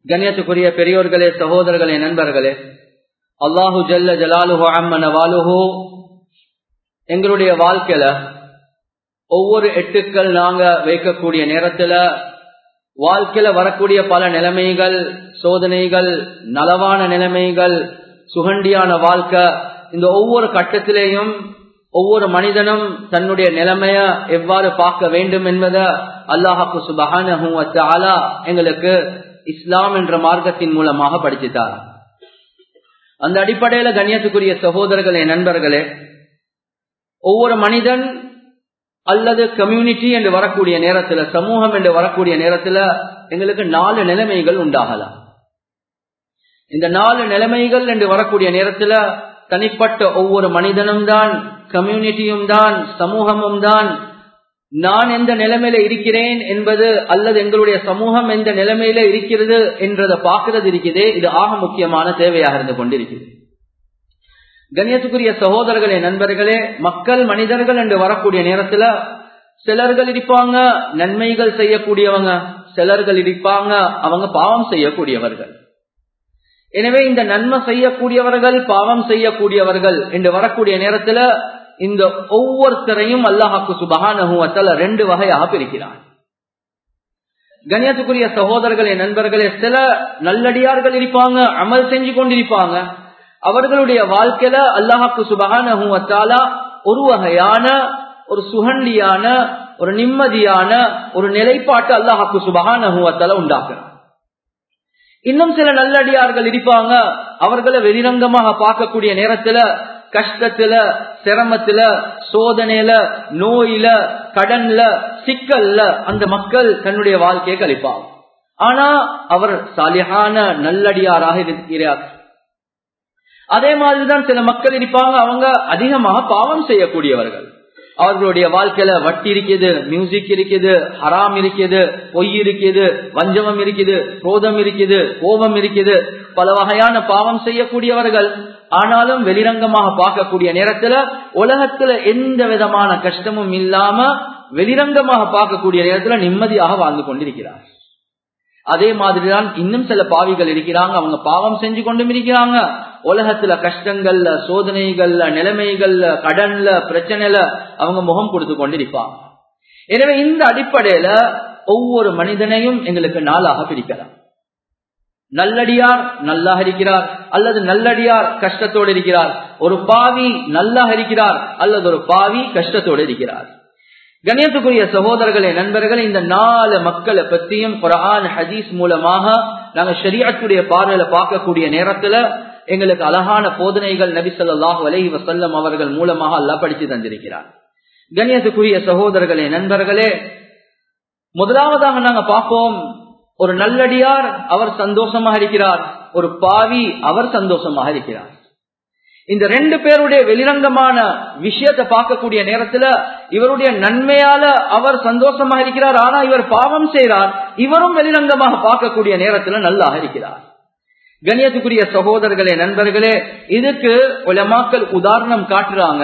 கண்ணியத்துக்குரிய பெரியோர்களே சகோதரர்களே நண்பர்களே அல்லாஹு ஜல்ல ஜலாலுஹோ அம்மன வாலுஹோ எங்களுடைய வாழ்க்கையில ஒவ்வொரு எட்டுக்கள் நாங்க வைக்கக்கூடிய நேரத்துல வாழ்க்கையில வரக்கூடிய பல நிலைமைகள் சோதனைகள் நலவான நிலைமைகள் சுகண்டியான வாழ்க்கை இந்த ஒவ்வொரு கட்டத்திலேயும் ஒவ்வொரு மனிதனும் தன்னுடைய நிலைமைய எவ்வாறு பார்க்க வேண்டும் என்பதை அல்லாஹாக்கு சுபஹான எங்களுக்கு இஸ்லாம் என்ற மார்க்கத்தின் மூலமாக படிச்சுட்டார் அந்த அடிப்படையில கண்ணியத்துக்குரிய சகோதரர்களே நண்பர்களே ஒவ்வொரு மனிதன் அல்லது கம்யூனிட்டி என்று வரக்கூடிய நேரத்துல சமூகம் என்று வரக்கூடிய நேரத்துல எங்களுக்கு நாலு நிலைமைகள் உண்டாகலாம் இந்த நாலு நிலைமைகள் என்று வரக்கூடிய நேரத்துல தனிப்பட்ட ஒவ்வொரு மனிதனும் தான் கம்யூனிட்டியும் தான் சமூகமும் தான் நான் எந்த நிலைமையில இருக்கிறேன் என்பது அல்லது எங்களுடைய சமூகம் எந்த நிலைமையில இருக்கிறது என்றதை பார்க்கறது இருக்குதே இது ஆக முக்கியமான தேவையாக இருந்து கொண்டிருக்கிறது கண்ணியத்துக்குரிய சகோதரர்களே நண்பர்களே மக்கள் மனிதர்கள் என்று வரக்கூடிய நேரத்துல சிலர்கள் இருப்பாங்க நன்மைகள் செய்யக்கூடியவங்க சிலர்கள் இருப்பாங்க அவங்க பாவம் செய்யக்கூடியவர்கள் எனவே இந்த நன்மை செய்யக்கூடியவர்கள் பாவம் செய்யக்கூடியவர்கள் என்று வரக்கூடிய நேரத்துல இந்த ஒவ்வொருத்தரையும் அல்லாஹாக்கு சுபகான ரெண்டு வகையாக பிரிக்கிறான் கண்ணியத்துக்குரிய சகோதரர்களே நண்பர்களே சில நல்லடியார்கள் இருப்பாங்க அமல் செஞ்சு கொண்டிருப்பாங்க அவர்களுடைய வாழ்க்கையில அல்லாஹாக்கு சுபகான ஒரு வகையான ஒரு சுகண்டியான ஒரு நிம்மதியான ஒரு நிலைப்பாட்டு அல்லாஹாக்கு சுபகான உண்டாக்குறான் இன்னும் சில நல்லடியார்கள் இருப்பாங்க அவர்களை வெளிரங்கமாக பார்க்கக்கூடிய நேரத்துல கஷ்டத்துல சிரமத்துல சோதனையில நோயில கடன்ல சிக்கல்ல அந்த மக்கள் தன்னுடைய வாழ்க்கையை கழிப்பாங்க ஆனா அவர் சாலியான நல்லடியாராக இருக்கிறார் அதே மாதிரிதான் சில மக்கள் இருப்பாங்க அவங்க அதிகமாக பாவம் செய்யக்கூடியவர்கள் அவர்களுடைய வாழ்க்கையில வட்டி இருக்குது மியூசிக் இருக்குது ஹராம் இருக்குது பொய் இருக்குது வஞ்சமம் இருக்குது குரோதம் இருக்குது கோபம் இருக்குது பல வகையான பாவம் செய்யக்கூடியவர்கள் ஆனாலும் வெளிரங்கமாக பார்க்கக்கூடிய நேரத்துல உலகத்துல எந்த விதமான கஷ்டமும் இல்லாம வெளிரங்கமாக பார்க்கக்கூடிய நேரத்துல நிம்மதியாக வாழ்ந்து கொண்டிருக்கிறார் அதே மாதிரிதான் இன்னும் சில பாவிகள் இருக்கிறாங்க அவங்க பாவம் செஞ்சு கொண்டும் இருக்கிறாங்க உலகத்துல கஷ்டங்கள்ல சோதனைகள்ல நிலைமைகள்ல கடன்ல பிரச்சனைல அவங்க முகம் கொடுத்து கொண்டிருப்பாங்க எனவே இந்த அடிப்படையில ஒவ்வொரு மனிதனையும் எங்களுக்கு நாளாக பிரிக்கலாம் நல்லடியார் நல்லாக இருக்கிறார் அல்லது நல்லடியார் கஷ்டத்தோடு இருக்கிறார் ஒரு பாவி நல்லாக இருக்கிறார் அல்லது ஒரு பாவி கஷ்டத்தோடு இருக்கிறார் கணியத்துக்குரிய சகோதரர்களே நண்பர்கள் இந்த நாலு மக்களை பற்றியும் குரான் ஹதீஸ் மூலமாக நாங்க ஷரியத்துடைய பார்வையில பார்க்கக்கூடிய நேரத்துல எங்களுக்கு அழகான போதனைகள் நபி சொல்லாஹு அலஹி வசல்லம் அவர்கள் மூலமாக அல்லா படித்து தந்திருக்கிறார் கண்ணியத்துக்குரிய சகோதரர்களே நண்பர்களே முதலாவதாக நாங்க பார்ப்போம் ஒரு நல்லடியார் அவர் சந்தோஷமாக இருக்கிறார் ஒரு பாவி அவர் சந்தோஷமாக இருக்கிறார் இந்த ரெண்டு பேருடைய வெளிரங்கமான விஷயத்தை பார்க்கக்கூடிய நேரத்துல இவருடைய நன்மையால அவர் சந்தோஷமாக இருக்கிறார் ஆனா இவர் பாவம் செய்கிறார் இவரும் வெளிரங்கமாக பார்க்கக்கூடிய நேரத்துல நல்லாக இருக்கிறார் கணியத்துக்குரிய சகோதரர்களே நண்பர்களே இதுக்கு உலமாக்கள் உதாரணம் காட்டுறாங்க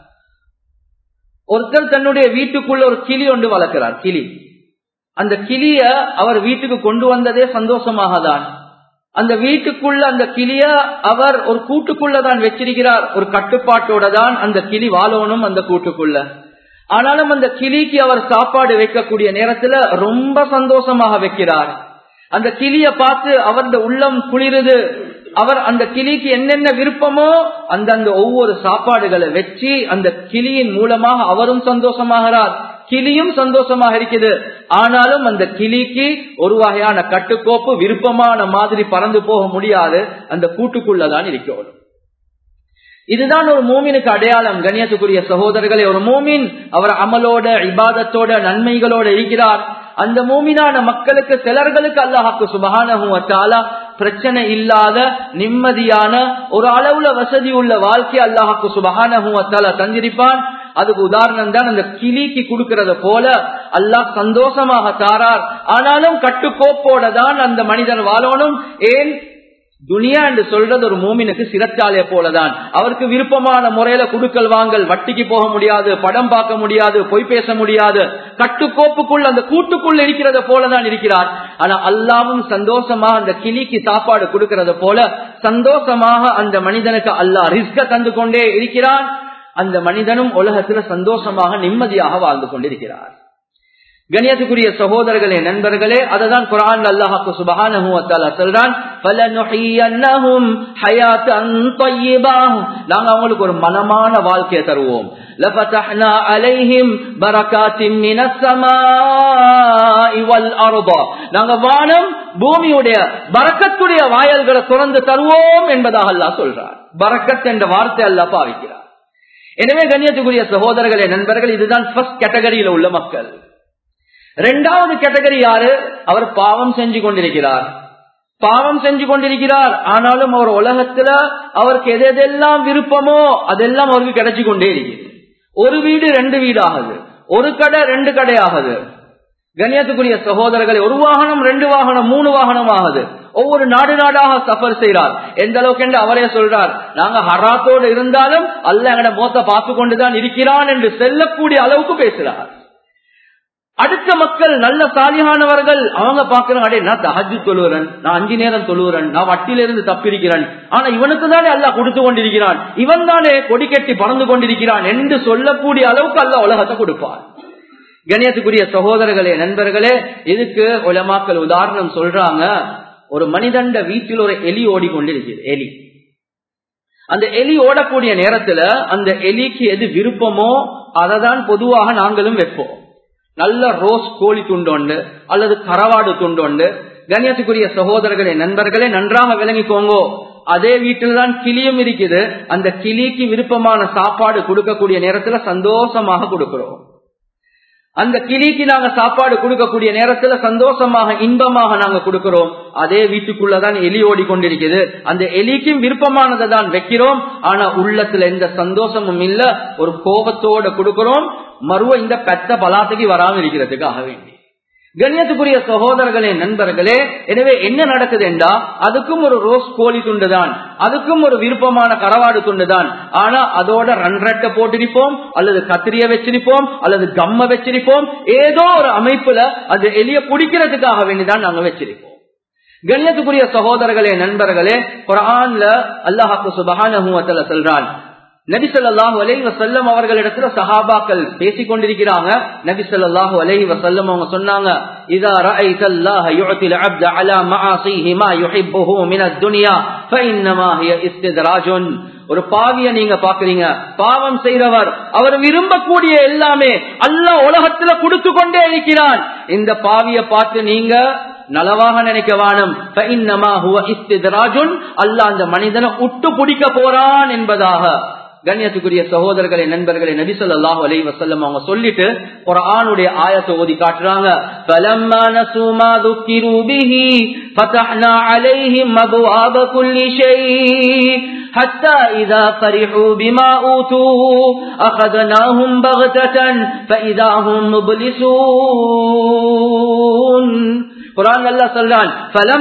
ஒருத்தர் தன்னுடைய வீட்டுக்குள்ள ஒரு கிளி ஒன்று வளர்க்கிறார் கிளி அந்த கிளிய அவர் வீட்டுக்கு கொண்டு வந்ததே சந்தோஷமாக தான் அந்த வீட்டுக்குள்ள அந்த கிளிய அவர் ஒரு கூட்டுக்குள்ள தான் வச்சிருக்கிறார் ஒரு கட்டுப்பாட்டோட தான் அந்த கிளி வாழணும் அந்த கூட்டுக்குள்ள ஆனாலும் அந்த கிளிக்கு அவர் சாப்பாடு வைக்கக்கூடிய நேரத்துல ரொம்ப சந்தோஷமாக வைக்கிறார் அந்த கிளிய பார்த்து அவரது உள்ளம் குளிருது அவர் அந்த கிளிக்கு என்னென்ன விருப்பமோ அந்தந்த ஒவ்வொரு சாப்பாடுகளை வச்சு அந்த கிளியின் மூலமாக அவரும் சந்தோஷமாகிறார் கிளியும் சந்தோஷமாக இருக்குது ஆனாலும் அந்த கிளிக்கு ஒரு வகையான கட்டுக்கோப்பு விருப்பமான மாதிரி பறந்து போக முடியாது அந்த கூட்டுக்குள்ளதான் இருக்கணும் இதுதான் ஒரு மூமினுக்கு அடையாளம் கண்ணியத்துக்குரிய சகோதரர்களே ஒரு மூமின் அவர் அமலோட இபாதத்தோட நன்மைகளோட இருக்கிறார் அந்த மூமினான மக்களுக்கு சிலர்களுக்கு அல்லாஹாக்கு சுபகான பிரச்சனை இல்லாத நிம்மதியான ஒரு அளவுல வசதி உள்ள வாழ்க்கை அல்லாஹாக்கு சுபகான தந்திருப்பான் அதுக்கு உதாரணம் தான் அந்த கிளிக்கு கொடுக்கறத போல அல்லாஹ் சந்தோஷமாக தாரார் ஆனாலும் கட்டுக்கோப்போட தான் அந்த மனிதன் வாழணும் ஏன் துனியா என்று சொல்றது ஒரு மூமினுக்கு சிறச்சாலைய போலதான் அவருக்கு விருப்பமான முறையில குடுக்கல் வாங்கல் வட்டிக்கு போக முடியாது படம் பார்க்க முடியாது பொய் பேச முடியாது கட்டுக்கோப்புக்குள் அந்த கூட்டுக்குள் இருக்கிறத போலதான் இருக்கிறார் ஆனா அல்லாவும் சந்தோஷமா அந்த கிளிக்கு சாப்பாடு கொடுக்கறத போல சந்தோஷமாக அந்த மனிதனுக்கு அல்லாஹ் ரிஸ்க தந்து கொண்டே இருக்கிறான் அந்த மனிதனும் உலகத்துல சந்தோஷமாக நிம்மதியாக வாழ்ந்து கொண்டிருக்கிறார் கணியத்துக்குரிய சகோதரர்களே நண்பர்களே அததான் குரான் அல்லாஹாக்கு சுபஹானஹு வத்தாலா சொல்றான் فَلَنُحْيِيَنَّهُمْ حَيَاةً طَيِّبَةً நாங்க அவங்களுக்கு ஒரு மனமான வாழ்க்கையை தருவோம் لَفَتَحْنَا عَلَيْهِمْ بَرَكَاتٍ مِنَ السَّمَاءِ وَالْأَرْضِ நாங்க வானம் பூமியுடைய பரக்கத்துடைய வாயல்களை திறந்து தருவோம் என்பதாக அல்லாஹ் சொல்றார் பரக்கத் என்ற வார்த்தை அல்லாஹ் பாவிக்கிறார் எனவே கண்ணியத்துக்குரிய சகோதரர்களே நண்பர்கள் இதுதான் ஃபர்ஸ்ட் கேட்டகரியில உள்ள மக்கள் ரெண்டாவது கேட்டகரி யாரு அவர் பாவம் செஞ்சு கொண்டிருக்கிறார் பாவம் செஞ்சு கொண்டிருக்கிறார் ஆனாலும் அவர் உலகத்துல அவருக்கு எது எதெல்லாம் விருப்பமோ அதெல்லாம் அவருக்கு கிடைச்சு கொண்டே இருக்குது ஒரு வீடு ரெண்டு வீடு ஆகுது ஒரு கடை ரெண்டு கடை ஆகுது கண்ணியத்துக்குரிய சகோதரர்களை ஒரு வாகனம் ரெண்டு வாகனம் மூணு வாகனம் ஆகுது ஒவ்வொரு நாடு நாடாக சஃபர் செய்கிறார் எந்த அளவுக்கு என்று அவரே சொல்றார் நாங்க ஹராத்தோடு இருந்தாலும் அல்ல எங்கட மோத்த பார்த்து கொண்டுதான் இருக்கிறான் என்று செல்லக்கூடிய அளவுக்கு பேசுறார் அடுத்த மக்கள் நல்ல சாலியானவர்கள் அவங்க பாக்குறாங்க அடே நான் தஹஜு தொழுகிறேன் நான் அஞ்சு நேரம் தொழுகிறேன் நான் வட்டியிலிருந்து தப்பிருக்கிறேன் ஆனா இவனுக்கு தானே அல்ல கொடுத்து கொண்டிருக்கிறான் இவன் தானே கொடி கட்டி பறந்து கொண்டிருக்கிறான் என்று சொல்லக்கூடிய அளவுக்கு அல்ல உலகத்தை கொடுப்பான் கணியத்துக்குரிய சகோதரர்களே நண்பர்களே இதுக்கு உலமாக்கள் உதாரணம் சொல்றாங்க ஒரு மனிதண்ட வீட்டில் ஒரு எலி ஓடிக்கொண்டிருக்கிறது எலி அந்த எலி ஓடக்கூடிய நேரத்துல அந்த எலிக்கு எது விருப்பமோ அதை தான் பொதுவாக நாங்களும் வைப்போம் நல்ல ரோஸ் கோழி துண்டோண்டு அல்லது கரவாடு துண்டோண்டு கண்ணியத்துக்குரிய சகோதரர்களே நண்பர்களே நன்றாக விளங்கிக்கோங்கோ அதே வீட்டில் தான் கிளியும் இருக்குது அந்த கிளிக்கு விருப்பமான சாப்பாடு கொடுக்கக்கூடிய நேரத்துல சந்தோஷமாக கொடுக்கிறோம் அந்த கிளிக்கு நாங்க சாப்பாடு கொடுக்கக்கூடிய நேரத்துல சந்தோஷமாக இன்பமாக நாங்க கொடுக்கிறோம் அதே வீட்டுக்குள்ளதான் எலி ஓடி கொண்டிருக்குது அந்த எலிக்கும் விருப்பமானதை தான் வைக்கிறோம் ஆனா உள்ளத்துல எந்த சந்தோஷமும் இல்ல ஒரு கோபத்தோட கொடுக்கிறோம் மறுவ இந்த பெத்த பலாத்துக்கு வராம இருக்கிறதுக்காக வேண்டி கண்ணியத்துக்குரிய சகோதரர்களே நண்பர்களே எனவே என்ன நடக்குது என்றா அதுக்கும் ஒரு ரோஸ் கோழி துண்டுதான் அதுக்கும் ஒரு விருப்பமான கரவாடு துண்டுதான் ஆனா அதோட ரன்ரட்டை போட்டிருப்போம் அல்லது கத்திரிய வச்சிருப்போம் அல்லது கம்ம வச்சிருப்போம் ஏதோ ஒரு அமைப்புல அந்த எலிய பிடிக்கிறதுக்காக வேண்டிதான் நாங்க வச்சிருப்போம் கண்ணியத்துக்குரிய சகோதரர்களே நண்பர்களே குரான்ல அல்லாஹாக்கு சுபகான சொல்றான் நபி சொல்லாஹு அலஹி வசல்லம் அவர்களிடத்துல சஹாபாக்கள் பேசிக் கொண்டிருக்கிறாங்க நபி சொல்லாஹு அலஹி வசல்லம் அவங்க சொன்னாங்க இதா رأيت الله يعطي العبد على معاصيه ما يحبه من الدنيا فإنما هي استدراج ஒரு பாவிய நீங்க பாக்குறீங்க பாவம் செய்றவர் அவர் விரும்பக்கூடிய எல்லாமே அல்லாஹ் உலகத்துல கொடுத்து கொண்டே இருக்கிறான் இந்த பாவிய பார்த்து நீங்க நலவாக நினைக்க வானம் அல்ல அந்த மனிதனை உட்டு பிடிக்க போறான் என்பதாக கண்ணியத்துக்குரிய சகோதரர்களே நண்பர்களே நபி சொல்லாஹு அலை வசல்லம் அவங்க சொல்லிட்டு ஒரு ஆணுடைய ஆயத்தை ஓதி காட்டுறாங்க فَلَمَّا نَسُوا مَا ذُكِّرُوا بِهِ فَتَحْنَا عَلَيْهِمْ أَبْوَابَ كُلِّ شَيْءٍ حَتَّى إِذَا فَرِحُوا بِمَا أُوتُوا أَخَذْنَاهُمْ بَغْتَةً فَإِذَا هُمْ مُبْلِسُونَ குரான் அல்லா சொல்றான்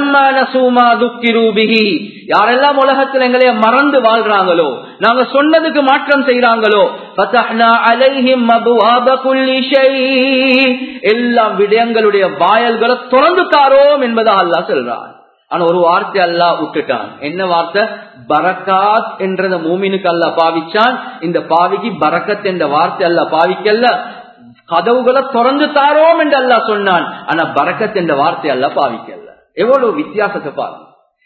யாரெல்லாம் உலகத்தில் எங்களைய மறந்து வாழ்றாங்களோ நாங்க சொன்னதுக்கு மாற்றம் செய்யறாங்களோ எல்லா விடயங்களுடைய வாயல்களை திறந்து தாரோம் என்பதா அல்லா சொல்றான் ஆனா ஒரு வார்த்தை அல்லா விட்டுட்டான் என்ன வார்த்தை பரக்காத் என்றத மூமினுக்கு அல்ல பாவிச்சான் இந்த பாவிக்கு பரக்கத் என்ற வார்த்தை அல்ல பாவிக்கல்ல கதவுகளை திறந்து தாரோம் என்று அல்லா சொன்னான் ஆனா பரக்கத் என்ற வார்த்தை அல்ல பாவிக்கல்ல எவ்வளவு வித்தியாசத்தை பாருங்க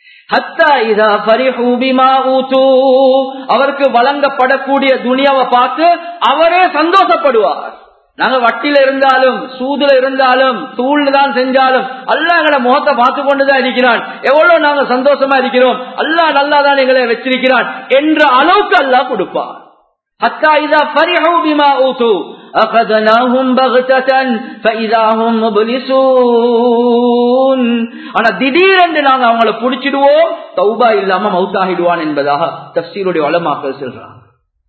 அவருக்கு வழங்கப்படக்கூடிய துணியாவை பார்த்து அவரே சந்தோஷப்படுவார் நாங்க வட்டில இருந்தாலும் சூதுல இருந்தாலும் தூள்ல தான் செஞ்சாலும் அல்லா எங்களை முகத்தை பார்த்து கொண்டுதான் இருக்கிறான் எவ்வளவு நாங்க சந்தோஷமா இருக்கிறோம் அல்லா நல்லா தான் எங்களை வச்சிருக்கிறான் என்ற அளவுக்கு அல்லா கொடுப்பார் حتى إذا فرحوا بما أوتوا أخذناهم بغتة فإذا هم مبلسون ஆனா திடீரென்று நாங்க அவங்களை புடிச்சிடுவோம் தௌபா இல்லாம மவுத்தாகிடுவான் என்பதாக தப்சீருடைய வளமாக்கள் சொல்றாங்க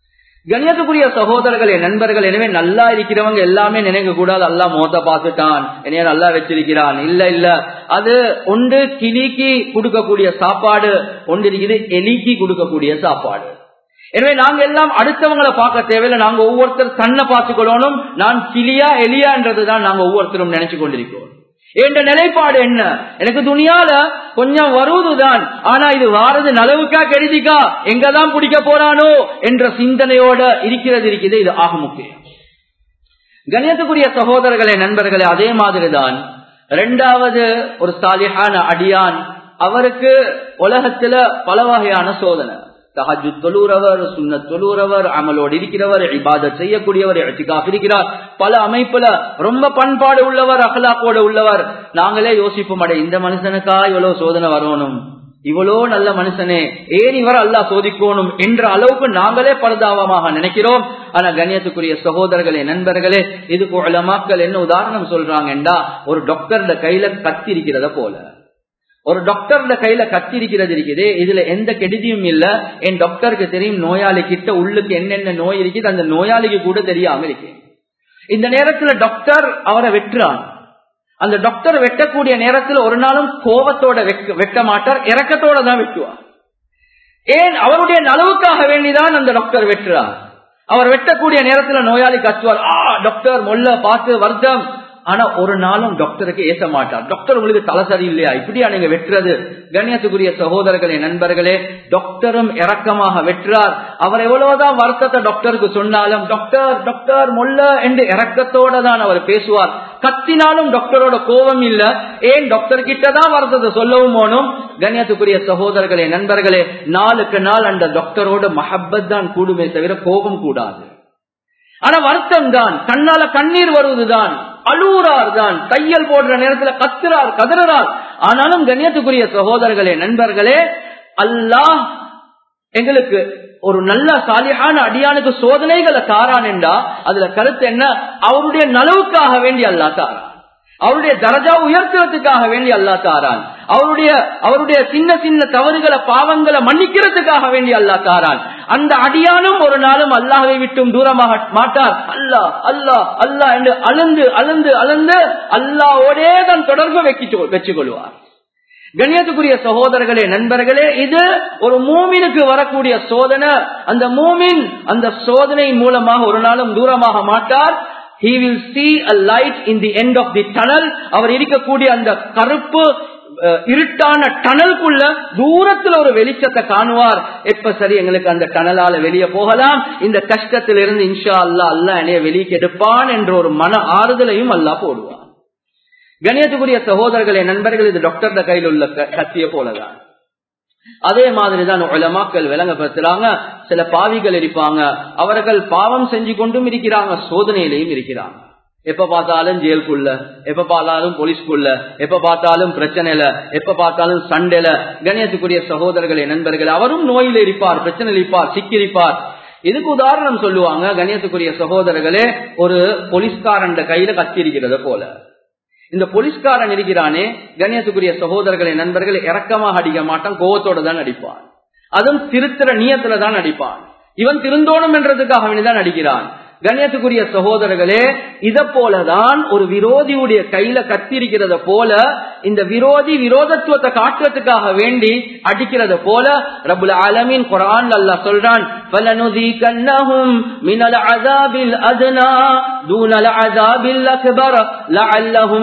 கணியத்துக்குரிய சகோதரர்களே நண்பர்கள் எனவே நல்லா இருக்கிறவங்க எல்லாமே நினைக்க கூடாது அல்லா மோத்த பார்த்துட்டான் என்னைய நல்லா வச்சிருக்கிறான் இல்ல இல்ல அது ஒன்று கிளிக்கு கொடுக்கக்கூடிய சாப்பாடு ஒன்று இருக்குது எலிக்கு கொடுக்கக்கூடிய சாப்பாடு எனவே நாங்க எல்லாம் அடுத்தவங்களை பார்க்க தேவையில்லை நாங்க ஒவ்வொருத்தர் தன்னை பார்த்துக்கொள்ளணும் நான் கிளியா எலியான்றதுதான் நாங்க ஒவ்வொருத்தரும் நினைச்சு கொண்டிருக்கிறோம் என்ற நிலைப்பாடு என்ன எனக்கு துணியால கொஞ்சம் வருவதுதான் ஆனா இது வாரது நலவுக்கா கெடுதிக்கா எங்கதான் பிடிக்க போறானோ என்ற சிந்தனையோட இருக்கிறது இருக்குது இது ஆக முக்கியம் கணியத்துக்குரிய சகோதரர்களே நண்பர்களே அதே மாதிரிதான் இரண்டாவது ஒரு சாலிஹான அடியான் அவருக்கு உலகத்துல பல வகையான சோதனை தஹஜு தொழுறவர் சுண்ண தொழுறவர் அமலோடு இருக்கிறவர் இபாத செய்யக்கூடியவர் எத்திகாஃப் இருக்கிறார் பல அமைப்புல ரொம்ப பண்பாடு உள்ளவர் அகலாக்கோடு உள்ளவர் நாங்களே யோசிப்போம் அடே இந்த மனுஷனுக்கா இவ்வளவு சோதனை வரணும் இவ்வளோ நல்ல மனுஷனே ஏன் இவர் அல்லா சோதிக்கணும் என்ற அளவுக்கு நாங்களே பரதாபமாக நினைக்கிறோம் ஆனா கண்ணியத்துக்குரிய சகோதரர்களே நண்பர்களே இதுக்கு உலமாக்கள் என்ன உதாரணம் சொல்றாங்கன்றா ஒரு டாக்டர் கையில கத்தி இருக்கிறத போல ஒரு டாக்டர் கையில கத்தி இருக்கிறது இருக்குது இதுல எந்த கெடுதியும் இல்ல என் டாக்டருக்கு தெரியும் நோயாளி கிட்ட உள்ளுக்கு என்னென்ன நோய் இருக்குது அந்த நோயாளிக்கு கூட தெரியாம இருக்கு இந்த நேரத்துல டாக்டர் அவரை வெட்டுறான் அந்த டாக்டர் வெட்டக்கூடிய நேரத்தில் ஒரு நாளும் கோபத்தோட வெட்ட மாட்டார் இறக்கத்தோட தான் வெட்டுவார் ஏன் அவருடைய நலவுக்காக வேண்டிதான் அந்த டாக்டர் வெட்டுறார் அவர் வெட்டக்கூடிய நேரத்தில் நோயாளி கத்துவார் ஆ டாக்டர் மொல்ல பார்த்து வருத்தம் ஆனா ஒரு நாளும் டாக்டருக்கு ஏச மாட்டார் டாக்டர் உங்களுக்கு தலை சரி இல்லையா இப்படியா நீங்க வெட்டுறது கண்ணியத்துக்குரிய சகோதரர்களே நண்பர்களே டாக்டரும் இறக்கமாக வெற்றார் அவர் எவ்வளவுதான் வருத்தத்தை டாக்டருக்கு சொன்னாலும் டாக்டர் டாக்டர் மொல்ல என்று இறக்கத்தோட தான் அவர் பேசுவார் கத்தினாலும் டாக்டரோட கோபம் இல்ல ஏன் டாக்டர் கிட்டதான் வருத்தத்தை சொல்லவும் போனும் கண்ணியத்துக்குரிய சகோதரர்களே நண்பர்களே நாளுக்கு நாள் அந்த டாக்டரோட மஹப்பத் தான் கூடுமே தவிர கோபம் கூடாது ஆனா வருத்தம் தான் கண்ணால கண்ணீர் வருவதுதான் அழுவுறார் தான் தையல் போடுற நேரத்துல கத்துறார் கதறார் ஆனாலும் கண்ணியத்துக்குரிய சகோதரர்களே நண்பர்களே அல்லாஹ் எங்களுக்கு ஒரு நல்ல சாலியான அடியானுக்கு சோதனைகளை தாரான் என்றா அதுல கருத்து என்ன அவருடைய நலவுக்காக வேண்டி அல்லா தாரான் அவருடைய தரஜா உயர்த்துறதுக்காக வேண்டி அல்லா தாரான் அவருடைய அவருடைய சின்ன சின்ன தவறுகளை பாவங்களை மன்னிக்கிறதுக்காக வேண்டி அல்லா தாரான் அந்த அடியானும் ஒரு நாளும் அல்லாஹை விட்டும் தூரமாக மாட்டார் அல்லா அல்லா அல்லா என்று அழுந்து அழுந்து அழுந்து அல்லாவோடே தான் தொடர்பு வைக்கிட்டு வச்சுக் கொள்வார் கண்ணியத்துக்குரிய சகோதரர்களே நண்பர்களே இது ஒரு மூமினுக்கு வரக்கூடிய சோதனை அந்த மூமின் அந்த சோதனை மூலமாக ஒரு நாளும் தூரமாக மாட்டார் he will see a light in the end of the tunnel அவர் இருக்கக்கூடிய அந்த கருப்பு இருட்டான டனலுக்குள்ள தூரத்துல ஒரு வெளிச்சத்தை காணுவார் எப்ப சரி எங்களுக்கு அந்த டனலால வெளியே போகலாம் இந்த கஷ்டத்திலிருந்து இன்ஷா அல்லா அல்லா என்னைய வெளியே கெடுப்பான் என்ற ஒரு மன ஆறுதலையும் அல்லா போடுவார் கணியத்துக்குரிய சகோதரர்களே நண்பர்கள் இது டாக்டர் கையில் உள்ள கத்திய போலதான் அதே மாதிரிதான் உலமாக்கள் விளங்கப்படுத்துறாங்க சில பாவிகள் இருப்பாங்க அவர்கள் பாவம் செஞ்சு கொண்டும் இருக்கிறாங்க சோதனையிலையும் இருக்கிறாங்க எப்ப பார்த்தாலும் ஜெயிலுக்குள்ள எப்ப பார்த்தாலும் போலீஸ்க்குள்ள எப்ப பார்த்தாலும் பிரச்சனையில எப்ப பார்த்தாலும் சண்டையில கணேசத்துக்குரிய சகோதரர்களே நண்பர்கள் அவரும் நோயில இருப்பார் பிரச்சனை இருப்பார் சிக்கிரிப்பார் இதுக்கு உதாரணம் சொல்லுவாங்க கணேசத்துக்குரிய சகோதரர்களே ஒரு போலீஸ்காரன் கையில கத்தி இருக்கிறத போல இந்த போலீஸ்காரன் இருக்கிறானே கண்ணியத்துக்குரிய சகோதரர்களை நண்பர்கள் இறக்கமாக அடிக்க மாட்டான் கோவத்தோட தான் அடிப்பான் அதுவும் திருத்துற நீயத்துல தான் அடிப்பான் இவன் திருந்தோணும் என்றதுக்காக வேண்டிதான் அடிக்கிறான் கண்ணியத்துக்குரிய சகோதரர்களே இத போலதான் ஒரு விரோதியுடைய கையில கத்திருக்கிறத போல இந்த விரோதி விரோதத்துவத்தை காட்டுறதுக்காக வேண்டி அடிக்கிறத போல ரபுல் ஆலமின் குரான் அல்லா சொல்றான் فَلَنُذِيقَنَّهُمْ مِنَ الْعَذَابِ الْأَدْنَى دُونَ الْعَذَابِ الْأَكْبَرِ لَعَلَّهُمْ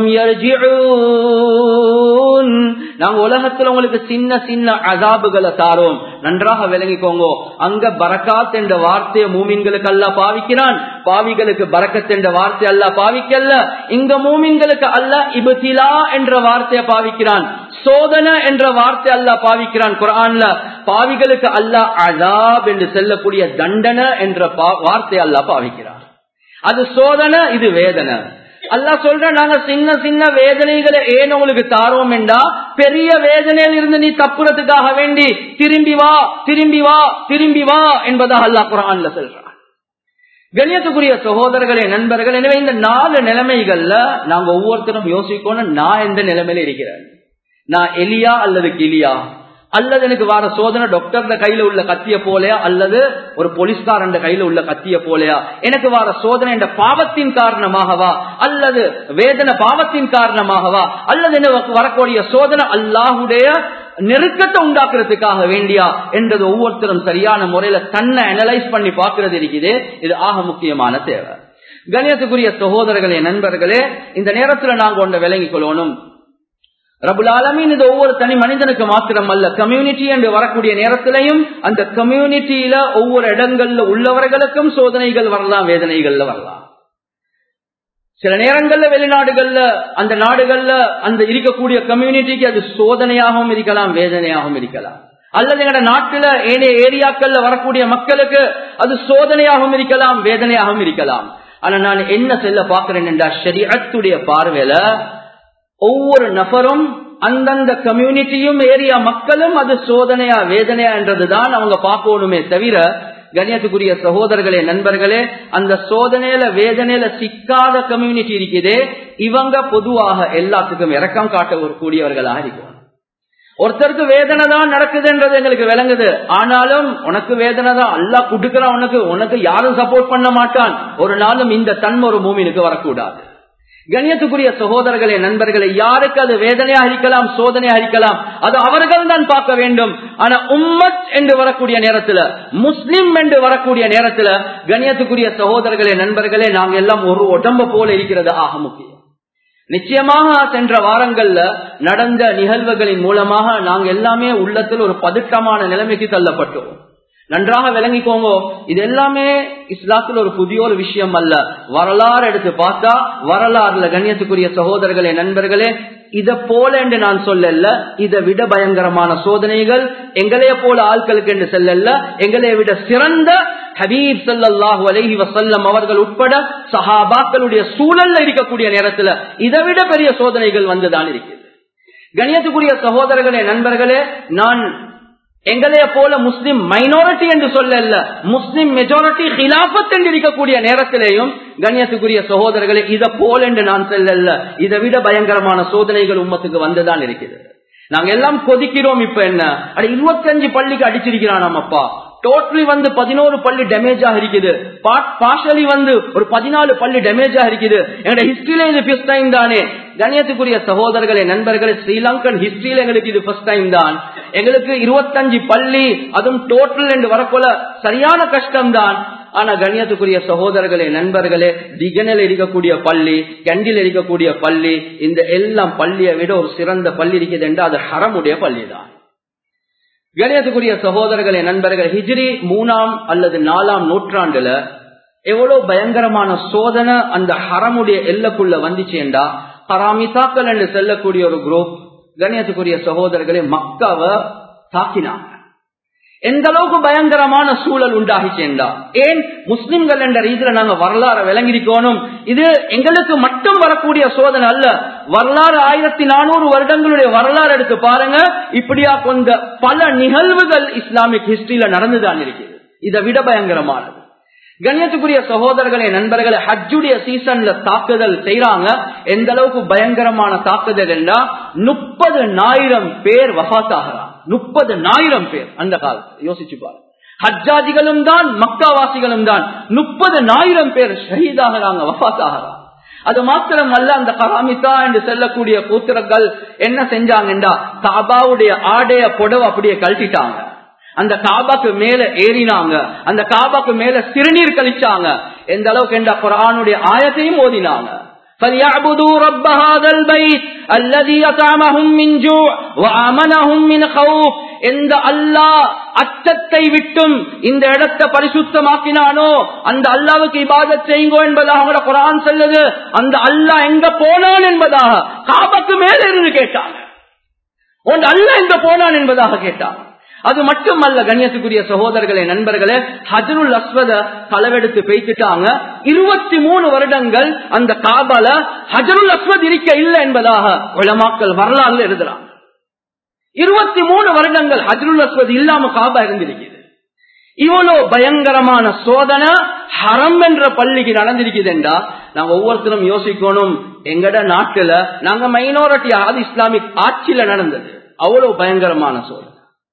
يَرْجِعُونَ நாங்க உலகத்துல உங்களுக்கு சின்ன சின்ன அதாபுகளை தாரோம் நன்றாக விளங்கிக்கோங்க அங்க பரக்காத் என்ற வார்த்தையை மூமின்களுக்கு அல்ல பாவிக்கிறான் பாவிகளுக்கு பரக்கத் என்ற வார்த்தை அல்ல பாவிக்கல்ல இங்க மூமின்களுக்கு அல்ல இபுதிலா என்ற வார்த்தையை பாவிக்கிறான் சோதனை என்ற வார்த்தை அல்ல பாவிக்கிறான் குரான்ல பாவிகளுக்கு அல்ல அதாப் என்று செல்லக்கூடிய தண்டனை என்ற வார்த்தை அல்ல பாவிக்கிறான் அது சோதனை இது வேதனை அல்லா சொல்ற நாங்க சின்ன சின்ன வேதனைகளை ஏன் உங்களுக்கு தாரோம் என்றா பெரிய வேதனையில் இருந்து நீ தப்புறதுக்காக வேண்டி திரும்பி வா திரும்பி வா திரும்பி வா என்பதாக அல்லா குரான்ல சொல்றான் கணியத்துக்குரிய சகோதரர்களே நண்பர்கள் எனவே இந்த நாலு நிலைமைகள்ல நாங்க ஒவ்வொருத்தரும் யோசிக்கணும் நான் எந்த நிலைமையில இருக்கிறேன் நான் எலியா அல்லது கிளியா அல்லது எனக்கு வர சோதனை டாக்டர் கையில உள்ள கத்திய போலையா அல்லது ஒரு போலீஸ்காரன் கையில உள்ள கத்திய போலையா எனக்கு வர சோதனை என்ற பாவத்தின் காரணமாகவா அல்லது வேதனை பாவத்தின் காரணமாகவா அல்லது எனக்கு வரக்கூடிய சோதனை அல்லாஹுடைய நெருக்கத்தை உண்டாக்குறதுக்காக வேண்டியா என்றது ஒவ்வொருத்தரும் சரியான முறையில தன்னை அனலைஸ் பண்ணி பார்க்கறது இருக்குது இது ஆக முக்கியமான தேவை கணியத்துக்குரிய சகோதரர்களே நண்பர்களே இந்த நேரத்துல நாங்க ஒன்றை விளங்கிக் கொள்ளணும் ரபுல் ஆலமீன் இது ஒவ்வொரு தனி மனிதனுக்கு மாத்திரம் அல்ல கம்யூனிட்டி என்று வரக்கூடிய நேரத்திலையும் அந்த கம்யூனிட்டியில ஒவ்வொரு இடங்கள்ல உள்ளவர்களுக்கும் சோதனைகள் வரலாம் வேதனைகள்ல வரலாம் சில நேரங்கள்ல வெளிநாடுகள்ல அந்த நாடுகள்ல அந்த இருக்கக்கூடிய கம்யூனிட்டிக்கு அது சோதனையாகவும் இருக்கலாம் வேதனையாகவும் இருக்கலாம் அல்லது எங்கட நாட்டுல ஏனைய ஏரியாக்கள்ல வரக்கூடிய மக்களுக்கு அது சோதனையாகவும் இருக்கலாம் வேதனையாகவும் இருக்கலாம் ஆனா நான் என்ன செல்ல பாக்குறேன் என்றா ஷரியத்துடைய பார்வையில ஒவ்வொரு நபரும் அந்தந்த கம்யூனிட்டியும் ஏரியா மக்களும் அது சோதனையா வேதனையா என்றதுதான் அவங்க பார்க்கணுமே தவிர கணியத்துக்குரிய சகோதரர்களே நண்பர்களே அந்த சோதனையில வேதனையில சிக்காத கம்யூனிட்டி இருக்குதே இவங்க பொதுவாக எல்லாத்துக்கும் இறக்கம் காட்டக்கூடியவர்களாக இருக்கும் ஒருத்தருக்கு வேதனை தான் நடக்குதுன்றது எங்களுக்கு விளங்குது ஆனாலும் உனக்கு வேதனை தான் அல்லா குடுக்கிறான் உனக்கு உனக்கு யாரும் சப்போர்ட் பண்ண மாட்டான் ஒரு நாளும் இந்த தன்மை ஒரு மூமினுக்கு வரக்கூடாது கண்ணியத்துக்குரிய சகோதரர்களே நண்பர்களே யாருக்கு அது வேதனையாக இருக்கலாம் சோதனையாக இருக்கலாம் அது அவர்கள் தான் பார்க்க வேண்டும் ஆனா உம்மத் என்று வரக்கூடிய நேரத்துல முஸ்லிம் என்று வரக்கூடிய நேரத்துல கண்ணியத்துக்குரிய சகோதரர்களே நண்பர்களே நாங்க எல்லாம் ஒரு உடம்ப போல இருக்கிறது ஆக முக்கியம் நிச்சயமாக சென்ற வாரங்கள்ல நடந்த நிகழ்வுகளின் மூலமாக நாங்க எல்லாமே உள்ளத்தில் ஒரு பதட்டமான நிலைமைக்கு தள்ளப்பட்டோம் நன்றாக விளங்கிக்கோங்க இது எல்லாமே இஸ்லாத்துல ஒரு புதிய ஒரு விஷயம் அல்ல வரலாறு எடுத்து பார்த்தா வரலாறுல கண்ணியத்துக்குரிய சகோதரர்களே நண்பர்களே இத போல என்று நான் சொல்லல இதை விட பயங்கரமான சோதனைகள் எங்களைய போல ஆட்களுக்கு என்று செல்லல எங்களைய விட சிறந்த ஹபீப் சல்லாஹூ அலஹி வசல்லம் அவர்கள் உட்பட சஹாபாக்களுடைய சூழல்ல இருக்கக்கூடிய நேரத்துல இதை விட பெரிய சோதனைகள் வந்துதான் இருக்குது கணியத்துக்குரிய சகோதரர்களே நண்பர்களே நான் எங்களைய போல முஸ்லிம் மைனாரிட்டி என்று சொல்லல முஸ்லிம் மெஜாரிட்டி ஹிலாபத் என்று இருக்கக்கூடிய நேரத்திலேயும் கண்ணியத்துக்குரிய சகோதரர்களே இதை போல என்று நான் சொல்லல இதை விட பயங்கரமான சோதனைகள் உம்மத்துக்கு வந்துதான் இருக்குது நாங்க எல்லாம் கொதிக்கிறோம் இப்ப என்ன அட இருபத்தி அஞ்சு பள்ளிக்கு அடிச்சிருக்கிறான் நம்மப்பா டோட்டலி வந்து பதினோரு பள்ளி டேமேஜ் ஆக இருக்குது பார்ஷலி வந்து ஒரு பதினாலு பள்ளி டேமேஜ் ஆக இருக்குது எங்களோட ஹிஸ்டரியில இது ஃபர்ஸ்ட் டைம் தானே கணியத்துக்குரிய சகோதரர்களே நண்பர்களே ஸ்ரீலங்கன் ஹிஸ்டரியில எங்களுக்கு இது ஃபர்ஸ்ட் டைம் தான் எங்களுக்கு இருபத்தஞ்சு பள்ளி அதுவும் டோட்டல் என்று வரப்போல சரியான கஷ்டம் தான் ஆனா கண்ணியத்துக்குரிய சகோதரர்களே நண்பர்களே திகனில் இருக்கக்கூடிய பள்ளி கண்டில் இருக்கக்கூடிய பள்ளி இந்த எல்லாம் பள்ளியை விட ஒரு சிறந்த பள்ளி இருக்குது என்று அது ஹரமுடைய பள்ளி தான் கணியத்துக்குரிய சகோதரர்களே நண்பர்கள் ஹிஜ்ரி மூணாம் அல்லது நாலாம் நூற்றாண்டுல எவ்வளவு பயங்கரமான சோதனை அந்த ஹரமுடைய எல்லைக்குள்ள வந்துச்சேண்டா ஹராமிசாக்கள் என்று செல்லக்கூடிய ஒரு குரூப் கணியத்துக்குரிய சகோதரர்களே மக்காவை தாக்கினாங்க எந்த அளவுக்கு பயங்கரமான சூழல் உண்டாகிச்சேண்டா ஏன் முஸ்லிம்கள் என்ற ரீதியில நாங்க வரலாறு விளங்கிருக்கணும் இது எங்களுக்கு மட்டும் வரக்கூடிய சோதனை அல்ல வரலாறு ஆயிரத்தி நானூறு வருடங்களுடைய வரலாறு எடுத்து பாருங்க இப்படியா கொண்ட பல நிகழ்வுகள் இஸ்லாமிக் ஹிஸ்டரியில நடந்துதான் இருக்குது இதை விட பயங்கரமானது கண்ணியத்துக்குரிய சகோதரர்களே நண்பர்களே ஹஜ்ஜுடைய சீசன்ல தாக்குதல் செய்யறாங்க எந்த அளவுக்கு பயங்கரமான தாக்குதல் என்றா முப்பது ஆயிரம் பேர் வபாத்தாகிறாங்க முப்பது ஆயிரம் பேர் அந்த காலத்தில் யோசிச்சு பாரு ஹஜ்ஜாதிகளும் தான் மக்காவாசிகளும் தான் முப்பது ஆயிரம் பேர் ஷஹீதாகிறாங்க வபாத்தாகிறாங்க அது மாத்திரம் அல்ல அந்த கராமிதா என்று செல்லக்கூடிய கூத்திரங்கள் என்ன செஞ்சாங்கன்றா காபாவுடைய ஆடைய புடவை அப்படியே கழட்டிட்டாங்க அந்த காபாக்கு மேல ஏறினாங்க அந்த காபாக்கு மேல சிறுநீர் கழிச்சாங்க எந்த அளவுக்கு என்ற குரானுடைய ஆயத்தையும் ஓதினாங்க فليعبدوا رب هذا البيت الذي أطعمهم من جوع وآمنهم من خوف எந்த அல்லாஹ் அச்சத்தை விட்டும் இந்த இடத்தை பரிசுத்தமாக்கினானோ அந்த அல்லாவுக்கு இபாதத் செய்யுங்கோ என்பதாக அவங்களோட குரான் சொல்லுது அந்த அல்லாஹ் எங்க போனான் என்பதாக காபாக்கு மேல இருந்து கேட்டாங்க உன் அல்லாஹ் எங்க போனான் என்பதாக கேட்டாங்க அது மட்டுமல்ல கண்ணியத்துக்குரிய சகோதரர்களே நண்பர்களே ஹஜருல் அஸ்வத களவெடுத்து பேசிட்டாங்க இருபத்தி மூணு வருடங்கள் அந்த காபால ஹஜருல் அஸ்வத் இருக்க இல்லை என்பதாக உலமாக்கள் வரலாறுல எழுதுறாங்க இருபத்தி மூணு வருடங்கள் ஹஜருல் அஸ்வத் இல்லாம காபா இருந்திருக்குது இவ்வளவு பயங்கரமான சோதனை ஹரம் என்ற பள்ளிக்கு நடந்திருக்குதுண்டா நாங்க ஒவ்வொருத்தரும் யோசிக்கணும் எங்கட நாட்டுல நாங்க மைனாரிட்டி ஆது இஸ்லாமிக் ஆட்சியில நடந்தது அவ்வளவு பயங்கரமான சோதனை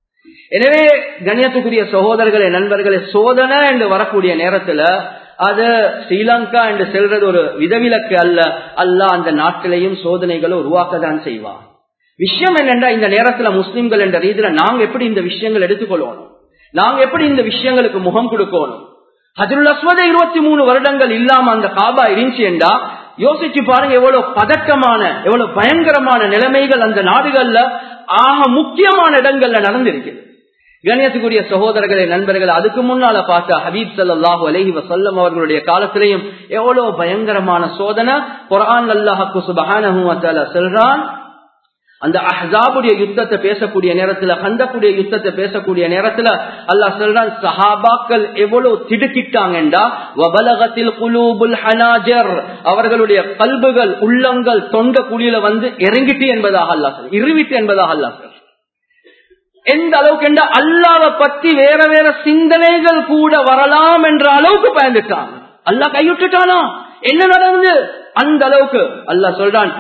எனவே கண்ணியத்துக்குரிய சகோதரர்களே நண்பர்களே சோதனை என்று வரக்கூடிய நேரத்துல அது ஸ்ரீலங்கா என்று செல்றது ஒரு விதவிலக்கு அல்ல அல்ல அந்த நாட்டிலையும் சோதனைகளை உருவாக்கத்தான் செய்வான் விஷயம் என்னென்றா இந்த நேரத்துல முஸ்லிம்கள் என்ற ரீதியில நாங்க எப்படி இந்த விஷயங்கள் எடுத்துக்கொள்ளணும் நாங்க எப்படி இந்த விஷயங்களுக்கு முகம் கொடுக்கணும் ஹஜருல் அஸ்வத இருபத்தி மூணு வருடங்கள் இல்லாம அந்த காபா இருந்துச்சு என்றா யோசிச்சு பாருங்க எவ்வளவு பதக்கமான எவ்வளவு பயங்கரமான நிலைமைகள் அந்த நாடுகள்ல ஆக முக்கியமான இடங்கள்ல நடந்திருக்குது கணியத்துக்குரிய சகோதரர்களே நண்பர்கள் அதுக்கு முன்னால பார்த்த ஹபீப் சல்லாஹூ அலஹி வசல்லம் அவர்களுடைய காலத்திலையும் எவ்வளவு பயங்கரமான சோதனை குரான் அல்லாஹு சுபஹான செல்றான் அந்த அஹாபுடைய யுத்தத்தை பேசக்கூடிய நேரத்துல ஹந்தக்குடைய யுத்தத்தை பேசக்கூடிய நேரத்துல அல்லாஹ் சொல்றான் சஹாபாக்கள் எவ்வளவு திடுக்கிட்டாங்கண்டா வபலகத்தில் குலூபுல் ஹனாஜர் அவர்களுடைய கல்புகள் உள்ளங்கள் தொண்ட குழியில வந்து இறங்கிட்டு என்பதாக அல்லாஹ் இருவிட்டு என்பதாக அல்லாஹ் எந்த அளவுக்கு என்ற அல்லாவை பத்தி வேற வேற சிந்தனைகள் கூட வரலாம் என்ற அளவுக்கு பயந்துட்டாங்க அல்லாஹ் கைவிட்டுட்டானா என்ன நடந்து அந்த அளவுக்கு அல்லாஹ் சொல்றான்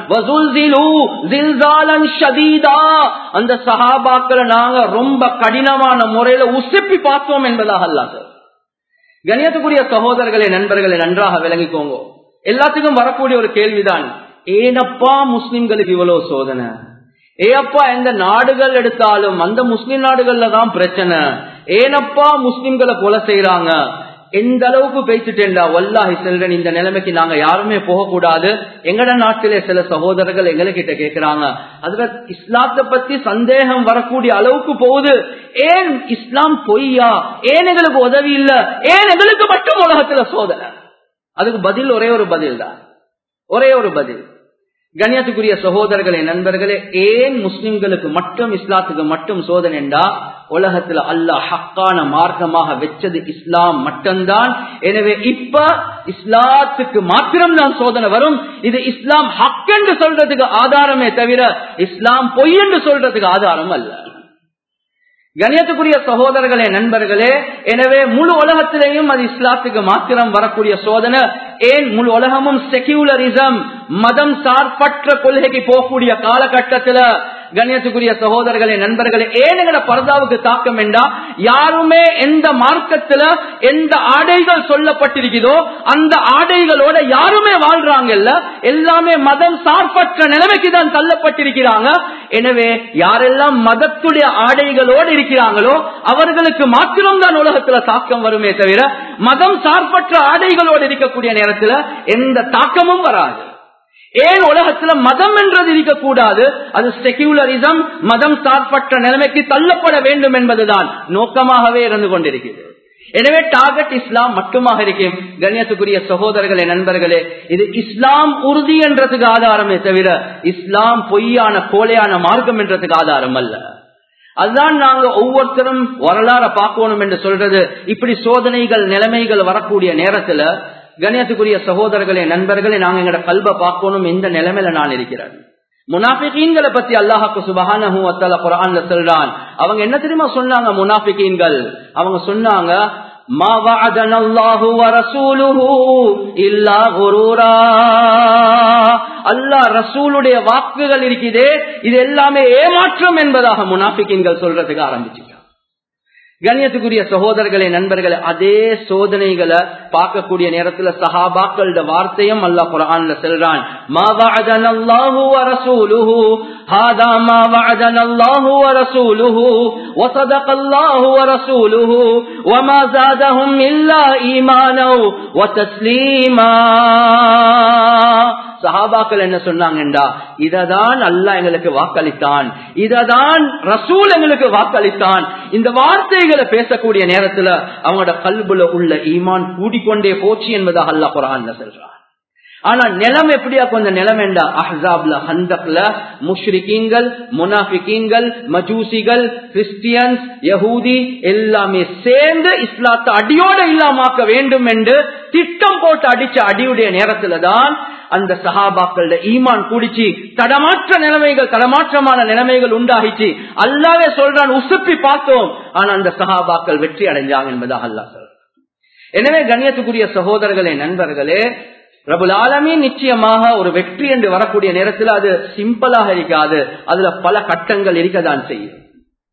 அந்த சஹாபாக்களை நாங்க ரொம்ப கடினமான முறையில உசுப்பி பார்த்தோம் என்பதாக அல்லாஹ் கணியத்துக்குரிய சகோதரர்களை நண்பர்களை நன்றாக விளங்கிக்கோங்க எல்லாத்துக்கும் வரக்கூடிய ஒரு கேள்விதான் ஏனப்பா முஸ்லிம்களுக்கு இவ்வளவு சோதனை ஏப்பா எந்த நாடுகள் எடுத்தாலும் அந்த முஸ்லிம் நாடுகள்ல தான் பிரச்சனை ஏனப்பா முஸ்லிம்களை கொலை செய்யறாங்க எந்த அளவுக்கு பேசிட்டேன்டா வல்லாஹி செல்றன் இந்த நிலைமைக்கு நாங்க யாருமே போகக்கூடாது எங்கட நாட்டிலே சில சகோதரர்கள் எங்ககிட்ட கேட்கிறாங்க அதுல இஸ்லாத்தை பத்தி சந்தேகம் வரக்கூடிய அளவுக்கு போகுது ஏன் இஸ்லாம் பொய்யா ஏன் எங்களுக்கு உதவி இல்ல ஏன் எங்களுக்கு மட்டும் உலகத்துல சோதனை அதுக்கு பதில் ஒரே ஒரு பதில் தான் ஒரே ஒரு பதில் கண்ணியத்துக்குரிய சகோதரர்களே நண்பர்களே ஏன் முஸ்லிம்களுக்கு மட்டும் இஸ்லாத்துக்கு மட்டும் சோதனைண்டா உலகத்துல அல்லாஹ் ஹக்கான மார்க்கமாக வச்சது இஸ்லாம் மட்டும்தான் எனவே இப்ப இஸ்லாத்துக்கு மாத்திரம்தான் சோதனை வரும் இது இஸ்லாம் ஹக் என்று சொல்றதுக்கு ஆதாரமே தவிர இஸ்லாம் பொய் என்று சொல்றதுக்கு ஆதாரம் அல்ல கணியத்துக்குரிய சகோதரர்களே நண்பர்களே எனவே முழு உலகத்திலேயும் அது இஸ்லாத்துக்கு மாத்திரம் வரக்கூடிய சோதனை ஏன் முழு உலகமும் செக்யூலரிசம் மதம் சார்பற்ற கொள்கைக்கு போகக்கூடிய காலகட்டத்துல கண்ணியத்துக்குரிய சகோதரர்களே நண்பர்களே ஏன் எங்கட பரதாவுக்கு தாக்கம் என்றா யாருமே எந்த மார்க்கத்துல எந்த ஆடைகள் சொல்லப்பட்டிருக்கிறதோ அந்த ஆடைகளோட யாருமே வாழ்றாங்கல்ல எல்லாமே மதம் சார்பற்ற நிலைமைக்கு தான் தள்ளப்பட்டிருக்கிறாங்க எனவே யாரெல்லாம் மதத்துடைய ஆடைகளோடு இருக்கிறாங்களோ அவர்களுக்கு மாத்திரம்தான் உலகத்துல தாக்கம் வருமே தவிர மதம் சார்பற்ற ஆடைகளோடு இருக்கக்கூடிய நேரத்துல எந்த தாக்கமும் வராது ஏன் உலகத்துல மதம் என்றது இருக்கக்கூடாது அது செக்யூலரிசம் மதம் சார்பற்ற நிலைமைக்கு தள்ளப்பட வேண்டும் என்பதுதான் நோக்கமாகவே இருந்து கொண்டிருக்கிறது எனவே டார்கெட் இஸ்லாம் மட்டுமாக இருக்கும் கண்ணியத்துக்குரிய சகோதரர்களே நண்பர்களே இது இஸ்லாம் உறுதி என்றதுக்கு ஆதாரமே தவிர இஸ்லாம் பொய்யான கோலையான மார்க்கம் என்றதுக்கு ஆதாரம் அல்ல அதுதான் நாங்க ஒவ்வொருத்தரும் வரலாற பார்க்கணும் என்று சொல்றது இப்படி சோதனைகள் நிலைமைகள் வரக்கூடிய நேரத்துல கணியத்துக்குரிய சகோதரர்களே நண்பர்களே நாங்க எங்கட கல்ப பார்க்கணும் இந்த நிலைமையில நான் இருக்கிறேன் முனாஃபிகீன்களை பத்தி அல்லாஹாக்கு சுபஹான குரான்ல சொல்றான் அவங்க என்ன தெரியுமா சொன்னாங்க முனாஃபிகீன்கள் அவங்க சொன்னாங்க ما وعدنا الله ورسوله إلا غرورا அல்லாஹ் ரசூலுடைய வாக்குகள் இருக்குதே இது எல்லாமே ஏமாற்றம் என்பதாக முனாஃபிகின்கள் சொல்றதுக்கு ஆரம்பிச்சுட்டாங்க கண்ணியத்துக்குரிய சகோதரர்களே நண்பர்களே அதே சோதனைகளை பார்க்கக்கூடிய நேரத்துல சஹாபாக்களோட வார்த்தையும் அல்லாஹ் குரான்ல செல்றான் மா வஅதன அல்லாஹு வ ரசூலுஹு ஹாதா மா வஅதன அல்லாஹு வ ரசூலுஹு வ ஸதக அல்லாஹு வ ரசூலுஹு வ மா زادهم இல்லா ஈமானோ வ தஸ்லீமா சஹாபாக்கள் என்ன சொன்னாங்கண்டா இததான் அல்லாஹ் எங்களுக்கு வாக்களித்தான் இததான் ரசூல் எங்களுக்கு வாக்களித்தான் இந்த வார்த்தைகளை பேசக்கூடிய நேரத்துல அவங்களோட கல்புல உள்ள ஈமான் கூடிக்கொண்டே போச்சு என்பதாக அல்லாஹ் குரான் சொல்றான் ஆனா நிலம் எப்படியா கொஞ்சம் நிலம் என்றா அஹாப்ல ஹந்தப்ல முஷ்ரிகீன்கள் முனாஃபிகீன்கள் மஜூசிகள் கிறிஸ்டியன்ஸ் யகூதி எல்லாமே சேர்ந்து இஸ்லாத்தை அடியோட இல்லாமாக்க வேண்டும் என்று திட்டம் போட்டு அடிச்ச அடியுடைய நேரத்துல தான் அந்த சஹாபாக்கள ஈமான் குடிச்சு தடமாற்ற நிலைமைகள் தடமாற்றமான நிலைமைகள் உண்டாகிச்சு அல்லாவே சொல்றான் உசுப்பி பார்த்தோம் ஆனா அந்த சஹாபாக்கள் வெற்றி அடைஞ்சாங்க என்பதாக அல்லா சொல்ற எனவே கண்ணியத்துக்குரிய சகோதரர்களே நண்பர்களே ரபுல் ஆலமீன் நிச்சயமாக ஒரு வெற்றி என்று வரக்கூடிய நேரத்தில் அது சிம்பிளாக இருக்காது அதுல பல கட்டங்கள் இருக்கதான் செய்யும்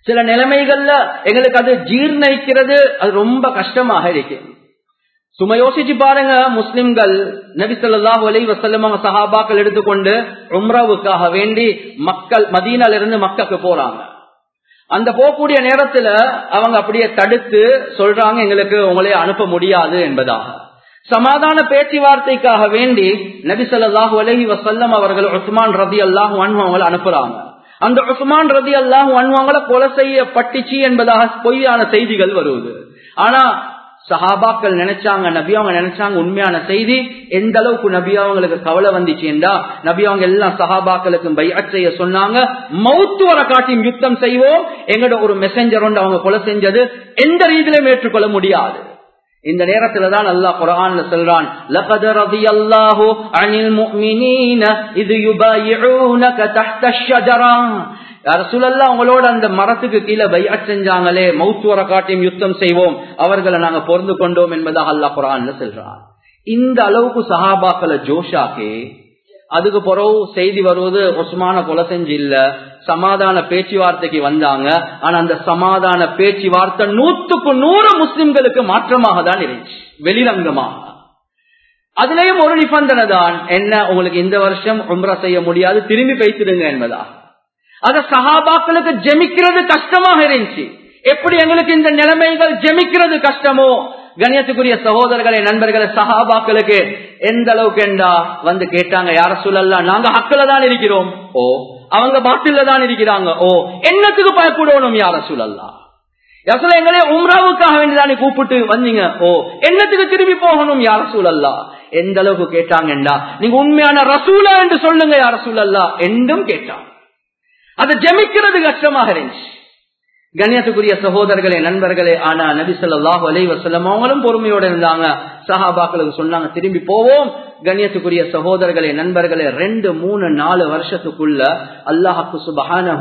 சில நிலைமைகள்ல எங்களுக்கு அது ஜீர்ணிக்கிறது அது ரொம்ப கஷ்டமாக இருக்கு சும்மா யோசிச்சு பாருங்க முஸ்லிம்கள் நபி சொல்லாஹு அலை வசல்லம் அவங்க சஹாபாக்கள் எடுத்துக்கொண்டு உம்ராவுக்காக வேண்டி மக்கள் மதீனால இருந்து மக்களுக்கு போறாங்க அந்த போகக்கூடிய நேரத்துல அவங்க அப்படியே தடுத்து சொல்றாங்க எங்களுக்கு உங்களே அனுப்ப முடியாது என்பதாக சமாதான பேச்சுவார்த்தைக்காக வேண்டி நபி சொல்லாஹு அலஹி வசல்லம் அவர்கள் உஸ்மான் ரதி அல்லாஹு அவங்களை அனுப்புறாங்க அந்த உஸ்மான் ரதி அல்லாஹு அவங்கள கொலை செய்யப்பட்டுச்சு என்பதாக பொய்யான செய்திகள் வருவது ஆனா சஹாபாக்கள் நினைச்சாங்க நபி அவங்க நினைச்சாங்க உண்மையான செய்தி எந்த அளவுக்கு நபி அவங்களுக்கு கவலை வந்துச்சு என்றா நபி அவங்க எல்லாம் சஹாபாக்களுக்கு பையட் செய்ய சொன்னாங்க மௌத்து வர காட்டியும் யுத்தம் செய்வோம் எங்கட ஒரு மெசஞ்சர் ஒன்று அவங்க கொலை செஞ்சது எந்த ரீதியிலும் ஏற்றுக்கொள்ள முடியாது இந்த நேரத்துல தான் அல்லாஹ் குரான்ல சொல்றான் லகத் ரதியல்லாஹு அனில் முஃமினீன இது யுபாயிஊனக தஹ்த ஷஜரா ரசூலல்லா அவங்களோட அந்த மரத்துக்கு கீழே பையட் செஞ்சாங்களே மௌத்து வர காட்டியும் யுத்தம் செய்வோம் அவர்களை நாங்க பொருந்து கொண்டோம் என்பதாக அல்லாஹ் குரான்ல சொல்றான் இந்த அளவுக்கு சஹாபாக்களை ஜோஷாக்கே அதுக்கு பிறகு செய்தி வருவது ஒஸ்மான கொலை செஞ்சு இல்ல சமாதான பேச்சுவார்த்தைக்கு வந்தாங்க ஆனா அந்த சமாதான பேச்சுவார்த்தை நூத்துக்கு நூறு முஸ்லிம்களுக்கு மாற்றமாக தான் இருந்துச்சு வெளிரங்கமாக அதுலயும் ஒரு நிபந்தனை தான் என்ன உங்களுக்கு இந்த வருஷம் உம்ரா செய்ய முடியாது திரும்பி பேசிடுங்க என்பதா அத சஹாபாக்களுக்கு ஜெமிக்கிறது கஷ்டமாக இருந்துச்சு எப்படி எங்களுக்கு இந்த நிலைமைகள் ஜெமிக்கிறது கஷ்டமோ கணியத்துக்குரிய சகோதரர்களை நண்பர்களை சஹாபாக்களுக்கு எந்த அளவுக்கு என்றா வந்து கேட்டாங்க யார சொல்லலாம் நாங்க ஹக்கில தான் இருக்கிறோம் ஓ அவங்க பாட்டில தான் இருக்கிறாங்க ஓ என்னத்துக்கு பயப்படணும் யார சொல்லலாம் யாசல எங்களே உம்ராவுக்காக வேண்டிதானே கூப்பிட்டு வந்தீங்க ஓ என்னத்துக்கு திரும்பி போகணும் யார சூழல்லா எந்த அளவுக்கு கேட்டாங்கண்டா நீங்க உண்மையான ரசூலா என்று சொல்லுங்க யார சூழல்லா என்றும் கேட்டாங்க அதை ஜெமிக்கிறது கஷ்டமாக இருந்துச்சு கண்ணியத்துக்குரிய சகோதரர்களே நண்பர்களே ஆனா நபி சொல்லாஹு அலை வசல்லம் அவங்களும் பொறுமையோட இருந்தாங்க சஹாபாக்களுக்கு சொன்னாங்க திரும்பி போவோம் கண்ணியத்துக்குரிய சகோதரர்களே நண்பர்களே ரெண்டு மூணு நாலு வருஷத்துக்குள்ள அல்லாஹாக்கு சுபஹான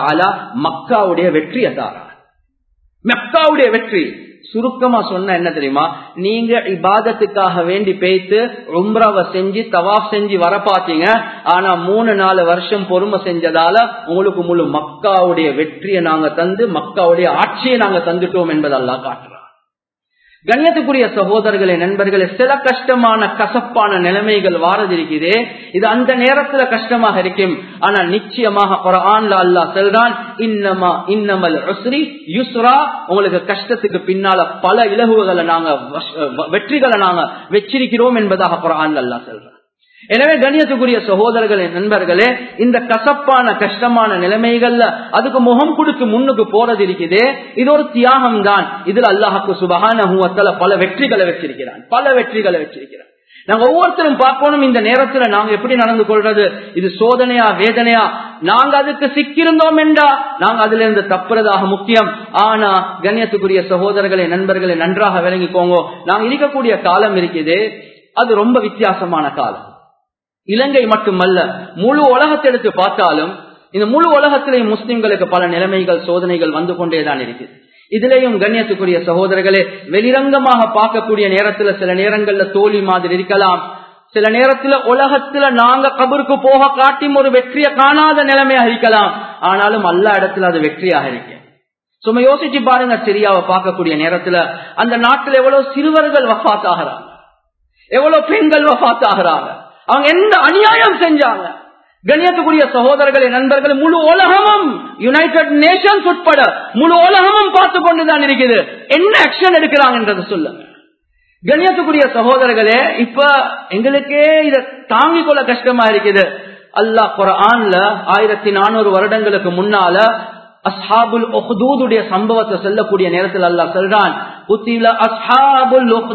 மக்காவுடைய வெற்றியை தாரா மெக்காவுடைய வெற்றி சுருக்கமா சொன்ன என்ன தெரியுமா நீங்க இபாதத்துக்காக வேண்டி பேய்த்து உம்ராவை செஞ்சு தவாப் செஞ்சு வர பாத்தீங்க ஆனா மூணு நாலு வருஷம் பொறுமை செஞ்சதால உங்களுக்கு முழு மக்காவுடைய வெற்றியை நாங்க தந்து மக்காவுடைய ஆட்சியை நாங்க தந்துட்டோம் என்பதெல்லாம் காட்டுறோம் கண்ணியத்துக்குரிய சகோதரர்களே நண்பர்களே சில கஷ்டமான கசப்பான நிலைமைகள் வாரதிருக்குதே இது அந்த நேரத்துல கஷ்டமாக இருக்கும் ஆனா நிச்சயமாக குரான்ல அல்லாஹ் செல்றான் இன்னமா இன்னமல் உஸ்ரி யுஸ்ரா உங்களுக்கு கஷ்டத்துக்கு பின்னால பல இலகுகளை நாங்க வெற்றிகளை நாங்க வச்சிருக்கிறோம் என்பதாக குரான்ல அல்லாஹ் செல்றான் எனவே கண்ணியத்துக்குரிய சகோதரர்களே நண்பர்களே இந்த கசப்பான கஷ்டமான நிலைமைகள்ல அதுக்கு முகம் கொடுத்து முன்னுக்கு போறது இருக்குது இது ஒரு தியாகம் தான் இதுல அல்லாஹாக்கு சுபகான பல வெற்றிகளை வச்சிருக்கிறான் பல வெற்றிகளை வச்சிருக்கிறான் நாங்க ஒவ்வொருத்தரும் பார்க்கணும் இந்த நேரத்துல நாங்க எப்படி நடந்து கொள்றது இது சோதனையா வேதனையா நாங்க அதுக்கு சிக்கிருந்தோம் என்றா நாங்க அதுல இருந்து தப்புறதாக முக்கியம் ஆனா கண்ணியத்துக்குரிய சகோதரர்களே நண்பர்களை நன்றாக விளங்கிக்கோங்க நாங்க இருக்கக்கூடிய காலம் இருக்குது அது ரொம்ப வித்தியாசமான காலம் இலங்கை மட்டுமல்ல முழு உலகத்தை எடுத்து பார்த்தாலும் இந்த முழு உலகத்திலேயும் முஸ்லிம்களுக்கு பல நிலைமைகள் சோதனைகள் வந்து கொண்டேதான் இருக்குது இதுலேயும் கண்ணியத்துக்குரிய சகோதரர்களே வெளிரங்கமாக பார்க்கக்கூடிய நேரத்துல சில நேரங்கள்ல தோல்வி மாதிரி இருக்கலாம் சில நேரத்துல உலகத்துல நாங்க கபருக்கு போக காட்டியும் ஒரு வெற்றியை காணாத நிலைமையாக இருக்கலாம் ஆனாலும் அல்ல இடத்துல அது வெற்றியாக இருக்கு சும்மா யோசிச்சு பாருங்க சிரியாவை பார்க்கக்கூடிய நேரத்துல அந்த நாட்டில் எவ்வளவு சிறுவர்கள் வஃத் ஆகிறாங்க எவ்வளவு பெண்கள் வஃத் ஆகிறாங்க அவங்க எந்த அநியாயம் செஞ்சாங்க கண்ணியத்துக்குரிய சகோதரர்களே நண்பர்கள் முழு உலகமும் யுனைடெட் நேஷன்ஸ் உட்பட முழு உலகமும் பார்த்து கொண்டுதான் இருக்குது என்ன ஆக்ஷன் எடுக்கிறாங்கன்றது சொல்லுங்க கண்ணியத்துக்குரிய சகோதரர்களே இப்ப எங்களுக்கே இத தாங்கிக் கொள்ள கஷ்டமா இருக்குது அல்லாஹ் குரான்ல ஆயிரத்தி நானூறு வருடங்களுக்கு முன்னால அஸ்ஹாபுல் ஒஹ்தூதுடைய சம்பவத்தை சொல்லக்கூடிய நேரத்தில் அல்லாஹ் சொல்றான் قتل أصحاب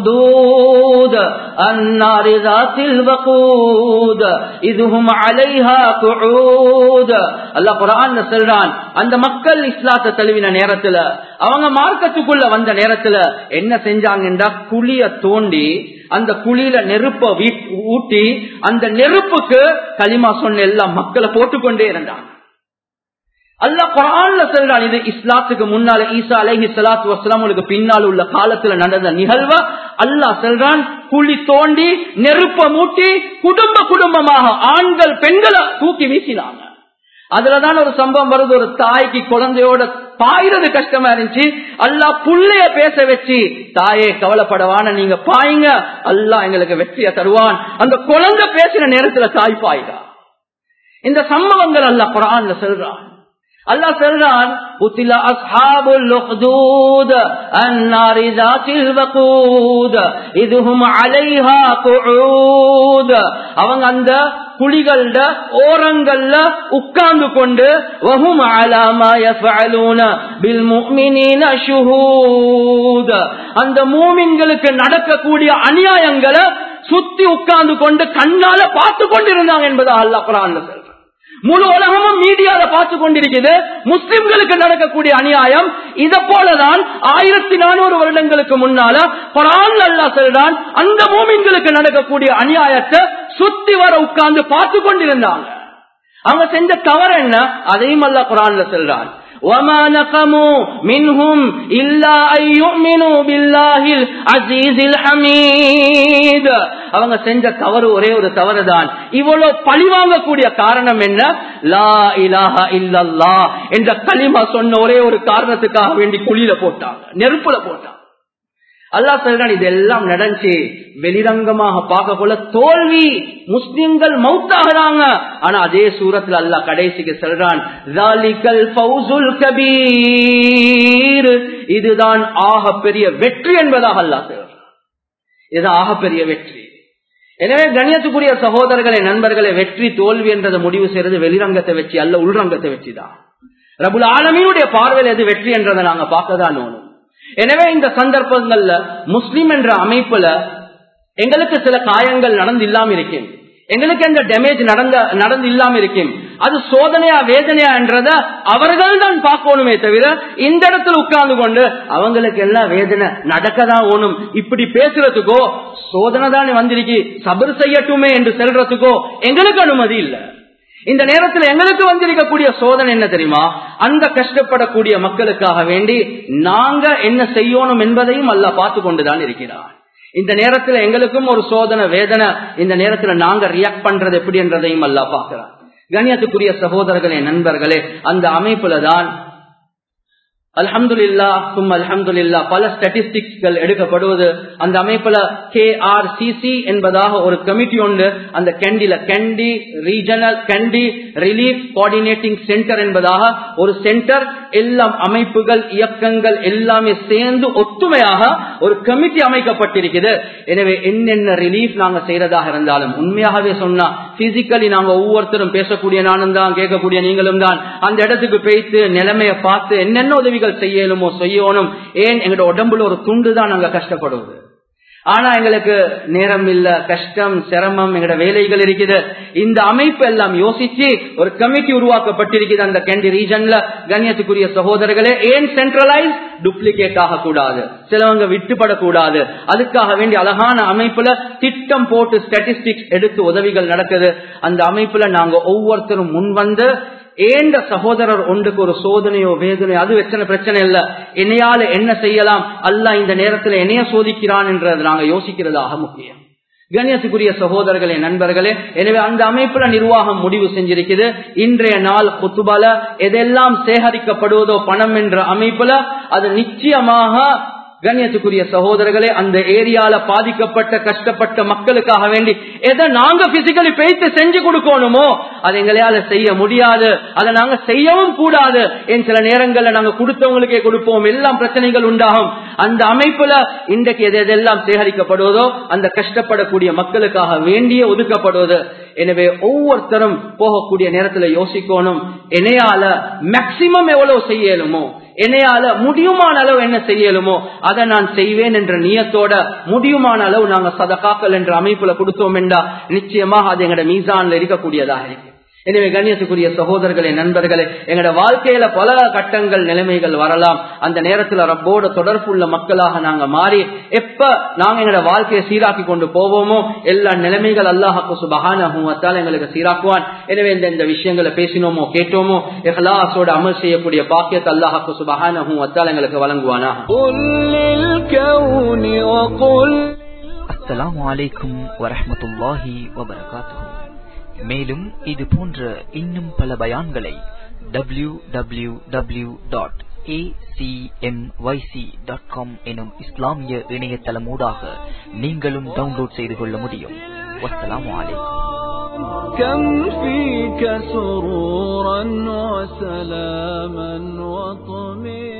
الأخدود النار ذات الوقود إذ هم عليها قعود الله قرآن சொல்றான் அந்த மக்கள் இஸ்லாத்தை தழுவின நேரத்துல அவங்க மார்க்கத்துக்குள்ள வந்த நேரத்துல என்ன செஞ்சாங்கன்னா குழிய தோண்டி அந்த குழியில நெருப்ப ஊட்டி அந்த நெருப்புக்கு களிமா சொன்ன எல்லா மக்களை போட்டுக்கொண்டே இருந்தாங்க அல்ல குரான்ல சொல்றான் இது இஸ்லாத்துக்கு முன்னால ஈசா அலஹி சலாத்து வஸ்லாமுக்கு பின்னால் உள்ள காலத்துல நடந்த நிகழ்வ அல்லாஹ் சொல்றான் குழி தோண்டி நெருப்ப மூட்டி குடும்ப குடும்பமாக ஆண்கள் பெண்களை தூக்கி வீசினாங்க அதுலதான் ஒரு சம்பவம் வருது ஒரு தாய்க்கு குழந்தையோட பாயிறது கஷ்டமா இருந்துச்சு அல்லா புள்ளைய பேச வச்சு தாயே கவலைப்படவான நீங்க பாயுங்க அல்லா எங்களுக்கு வெற்றியை தருவான் அந்த குழந்தை பேசின நேரத்துல தாய் பாய்கா இந்த சம்பவங்கள் அல்ல குரான்ல சொல்றான் அல்லாஹ் சொல்றான் உத்தில அஸ்ஹாபுல் உஹ்தூத் அன்னாரி ذاتில் வகூத் இதுஹும் அலைஹா குஊத் அவங்க அந்த குழிகள ஓரங்கள்ல உட்கார்ந்து கொண்டு வஹும் அலா மா யஃபஅலூன பில் முஃமினீன ஷுஹூத் அந்த மூமின்களுக்கு நடக்கக்கூடிய அநியாயங்களை சுத்தி உட்கார்ந்து கொண்டு கண்ணால பார்த்து கொண்டிருந்தாங்க என்பதா அல்லாஹ் குர்ஆன்ல சொல்றான் முழு உலகமும் மீடியால பார்த்து கொண்டிருக்கிறது முஸ்லிம்களுக்கு நடக்கக்கூடிய அநியாயம் இத போலதான் ஆயிரத்தி நானூறு வருடங்களுக்கு முன்னால குரான் அல்லா சொல்றான் அந்த மூமின்களுக்கு நடக்கக்கூடிய அநியாயத்தை சுத்தி வர உட்கார்ந்து பார்த்து கொண்டிருந்தாங்க அவங்க செஞ்ச தவறு என்ன அதையும் அல்லா குரான்ல சொல்றான் وما نقموا منهم إلا أن يؤمنوا بالله العزيز الحميد அவங்க செஞ்ச தவறு ஒரே ஒரு தவறு தான் இவ்வளவு பழிவாங்கக்கூடிய காரணம் என்ன லா இலாஹா இல்லல்லா என்ற களிமா சொன்ன ஒரே ஒரு காரணத்துக்காக வேண்டி குழியில போட்டாங்க நெருப்புல போட்டாங்க அல்லா சொல்றான் இதெல்லாம் நடந்துச்சு வெளிரங்கமாக பார்க்க போல தோல்வி முஸ்லிம்கள் மௌத்தாகிறாங்க ஆனா அதே சூரத்துல அல்லா கடைசிக்கு சொல்றான் கபீர் இதுதான் ஆக பெரிய வெற்றி என்பதாக அல்லா சொல்றான் இதுதான் ஆக பெரிய வெற்றி எனவே கண்ணியத்துக்குரிய சகோதரர்களை நண்பர்களை வெற்றி தோல்வி என்றதை முடிவு செய்யறது வெளிரங்கத்தை வச்சு அல்ல உள்ரங்கத்தை வச்சுதான் ரபுல் ஆலமீனுடைய பார்வையில் எது வெற்றி என்றதை நாங்க பார்க்கதான் ஓணும் எனவே இந்த சந்தர்ப்பங்கள்ல முஸ்லிம் என்ற அமைப்புல எங்களுக்கு சில காயங்கள் நடந்து இல்லாம இருக்கேன் எங்களுக்கு எந்த டேமேஜ் நடந்த நடந்து இல்லாம இருக்கேன் அது சோதனையா வேதனையா என்றத அவர்கள் தான் பார்க்கணுமே தவிர இந்த இடத்துல உட்கார்ந்து கொண்டு அவங்களுக்கு எல்லாம் வேதனை நடக்கதான் ஓணும் இப்படி பேசுறதுக்கோ சோதனை தானே வந்திருக்கு சபர் செய்யட்டுமே என்று செல்றதுக்கோ எங்களுக்கு அனுமதி இல்லை இந்த நேரத்தில் எங்களுக்கு வந்திருக்கக்கூடிய சோதனை என்ன தெரியுமா அந்த கஷ்டப்படக்கூடிய மக்களுக்காக வேண்டி நாங்க என்ன செய்யணும் என்பதையும் அல்ல பார்த்து கொண்டுதான் இருக்கிறார் இந்த நேரத்தில் எங்களுக்கும் ஒரு சோதனை வேதனை இந்த நேரத்துல நாங்க ரியாக்ட் பண்றது எப்படி என்றதையும் அல்ல பாக்குறான் கண்ணியத்துக்குரிய சகோதரர்களே நண்பர்களே அந்த அமைப்புல தான் அல்ஹம்துல்லா சும் அல்ஹம்துல்லா பல ஸ்டாட்டிஸ்டிக்ஸ்கள் எடுக்கப்படுவது அந்த அமைப்புல கே ஆர் சிசி என்பதாக ஒரு கமிட்டி உண்டு அந்த கெண்டில Kandy regional Kandy relief coordinating centre என்பதாக ஒரு சென்டர் எல்லாம் அமைப்புகள் இயக்கங்கள் எல்லாமே சேர்ந்து ஒத்துமையாக ஒரு கமிட்டி அமைக்கப்பட்டிருக்குது எனவே என்னென்ன ரிலீஃப் நாங்க செய்யறதாக இருந்தாலும் உண்மையாகவே சொன்னா பிசிக்கலி நாங்க ஒவ்வொருத்தரும் பேசக்கூடிய நானும் தான் கேட்கக்கூடிய நீங்களும் தான் அந்த இடத்துக்கு போய்த்து நிலைமையை பார்த்து என்னென்ன உதவிகள் செய்யணுமோ செய்யணும் ஏன் எங்களோட உடம்புல ஒரு துண்டு தான் நாங்க கஷ்டப்படுவது ஆனா எங்களுக்கு நேரம் இல்ல கஷ்டம் சிரமம் எங்களோட வேலைகள் இருக்குது இந்த அமைப்பு எல்லாம் யோசிச்சு ஒரு கமிட்டி உருவாக்கப்பட்டிருக்குது அந்த கேண்டி ரீஜன்ல கண்ணியத்துக்குரிய சகோதரர்களே ஏன் சென்ட்ரலைஸ் டூப்ளிகேட் ஆகக்கூடாது சிலவங்க விட்டுப்படக்கூடாது அதுக்காக வேண்டி அழகான அமைப்புல திட்டம் போட்டு ஸ்டாட்டிஸ்டிக்ஸ் எடுத்து உதவிகள் நடக்குது அந்த அமைப்புல நாங்க ஒவ்வொருத்தரும் முன் வந்து ஏண்ட சகோதரர் ஒன்றுக்கு ஒரு சோதனையோ வேதனையோ அது வச்சன பிரச்சனை இல்ல என்னையால என்ன செய்யலாம் அல்ல இந்த நேரத்துல என்னைய சோதிக்கிறான் என்றது நாங்க யோசிக்கிறதாக முக்கியம் கண்ணியத்துக்குரிய சகோதரர்களே நண்பர்களே எனவே அந்த அமைப்புல நிர்வாகம் முடிவு செஞ்சிருக்குது இன்றைய நாள் குத்துபால எதெல்லாம் சேகரிக்கப்படுவதோ பணம் என்ற அமைப்புல அது நிச்சயமாக கண்ணியத்துக்குரிய சகோதரர்களே அந்த ஏரியால பாதிக்கப்பட்ட கஷ்டப்பட்ட மக்களுக்காக வேண்டி எதை நாங்க பிசிக்கலி பேய்த்து செஞ்சு கொடுக்கணுமோ அதை எங்களால செய்ய முடியாது அதை நாங்க செய்யவும் கூடாது என் சில நேரங்கள்ல நாங்க கொடுத்தவங்களுக்கே கொடுப்போம் எல்லாம் பிரச்சனைகள் உண்டாகும் அந்த அமைப்புல இன்றைக்கு எது எதெல்லாம் சேகரிக்கப்படுவதோ அந்த கஷ்டப்படக்கூடிய மக்களுக்காக வேண்டிய ஒதுக்கப்படுவது எனவே ஒவ்வொருத்தரும் போகக்கூடிய நேரத்துல யோசிக்கணும் என்னையால மேக்சிமம் எவ்வளவு செய்யலுமோ என்னையால முடியுமான அளவு என்ன செய்யலுமோ அதை நான் செய்வேன் என்ற நியத்தோட முடியுமான அளவு நாங்க சதகாக்கள் என்ற அமைப்புல கொடுத்தோம் என்றா நிச்சயமாக அது எங்கட மீசான்ல இருக்கக்கூடியதாக இருக்கு எனவே கண்ணியத்துக்குரிய சகோதரர்களே நண்பர்களே எங்களோட வாழ்க்கையில பல கட்டங்கள் நிலைமைகள் வரலாம் அந்த நேரத்துல ரப்போட தொடர்புள்ள மக்களாக நாங்க மாறி எப்ப நாங்க எங்களோட வாழ்க்கையை சீராக்கி கொண்டு போவோமோ எல்லா நிலைமைகள் அல்லாஹாக்கு சுபகான எங்களுக்கு சீராக்குவான் எனவே இந்த இந்த விஷயங்களை பேசினோமோ கேட்டோமோ எஹ்லாசோட அமல் செய்யக்கூடிய பாக்கியத்தை அல்லாஹாக்கு சுபகான எங்களுக்கு வழங்குவானா அஸ்ஸலாமு அலைக்கும் வரஹ்மத்துல்லாஹி வபரகாத்துஹு மேலும் இது போன்ற இன்னும் பல பயான்களை W W W dot dot com எனும் இஸ்லாமிய இணையதளமூடாக நீங்களும் டவுன்லோட் செய்து கொள்ள முடியும் வஸ்ஸலாமு அலைக்கும் كم فيك سرورا وسلاما وطمئنا